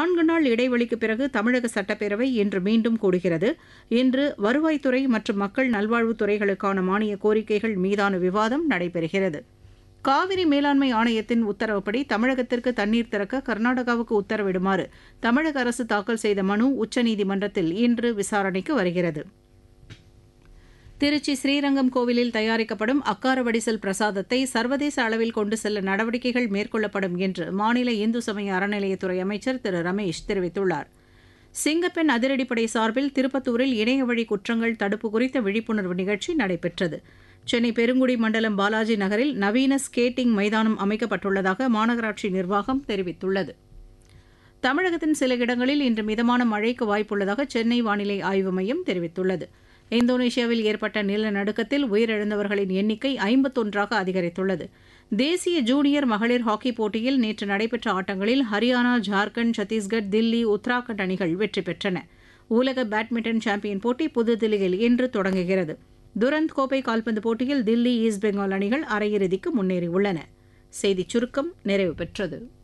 நான்கு நாள் இடைவெளிக்கு பிறகு தமிழக சட்டப்பேரவை இன்று மீண்டும் கூடுகிறது இன்று வருவாய்த்துறை மற்றும் மக்கள் நல்வாழ்வுத்துறைகளுக்கான மானிய கோரிக்கைகள் மீதான விவாதம் நடைபெறுகிறது காவிரி மேலாண்மை ஆணையத்தின் உத்தரவுப்படி தமிழகத்திற்கு தண்ணீர் திறக்க கர்நாடகாவுக்கு உத்தரவிடுமாறு தமிழக அரசு தாக்கல் செய்த மனு உச்சநீதிமன்றத்தில் இன்று விசாரணைக்கு வருகிறது திருச்சி ஸ்ரீரங்கம் கோவிலில் தயாரிக்கப்படும் அக்கார வடிசல் பிரசாதத்தை சர்வதேச அளவில் கொண்டு செல்ல நடவடிக்கைகள் மேற்கொள்ளப்படும் என்று மாநில இந்து சமய அறநிலையத்துறை அமைச்சர் திரு ரமேஷ் தெரிவித்துள்ளார் சிங்கப்பெண் அதிரடிப்படை சார்பில் திருப்பத்தூரில் இணையவழி குற்றங்கள் தடுப்பு குறித்த விழிப்புணர்வு நிகழ்ச்சி நடைபெற்றது சென்னை பெருங்குடி மண்டலம் பாலாஜி நகரில் நவீன ஸ்கேட்டிங் மைதானம் அமைக்கப்பட்டுள்ளதாக மாநகராட்சி நிர்வாகம் தெரிவித்துள்ளது தமிழகத்தின் சில இடங்களில் இன்று மிதமான மழைக்கு வாய்ப்புள்ளதாக சென்னை வானிலை ஆய்வு மையம் தெரிவித்துள்ளது இந்தோனேஷியாவில் ஏற்பட்ட நிலநடுக்கத்தில் உயிரிழந்தவர்களின் எண்ணிக்கை ஐம்பத்தொன்றாக அதிகரித்துள்ளது தேசிய ஜூனியர் மகளிர் ஹாக்கி போட்டியில் நேற்று நடைபெற்ற ஆட்டங்களில் ஹரியானா ஜார்க்கண்ட் சத்தீஸ்கர் தில்லி உத்தராகண்ட் அணிகள் வெற்றி பெற்றன உலக பேட்மிண்டன் சாம்பியன் போட்டி புதுதில்லியில் இன்று தொடங்குகிறது துரந்த் கோப்பை கால்பந்து போட்டியில் தில்லி ஈஸ்ட் பெங்கால் அணிகள் அரையிறுதிக்கு முன்னேறியுள்ளன செய்திச் சுருக்கம் நிறைவு பெற்றது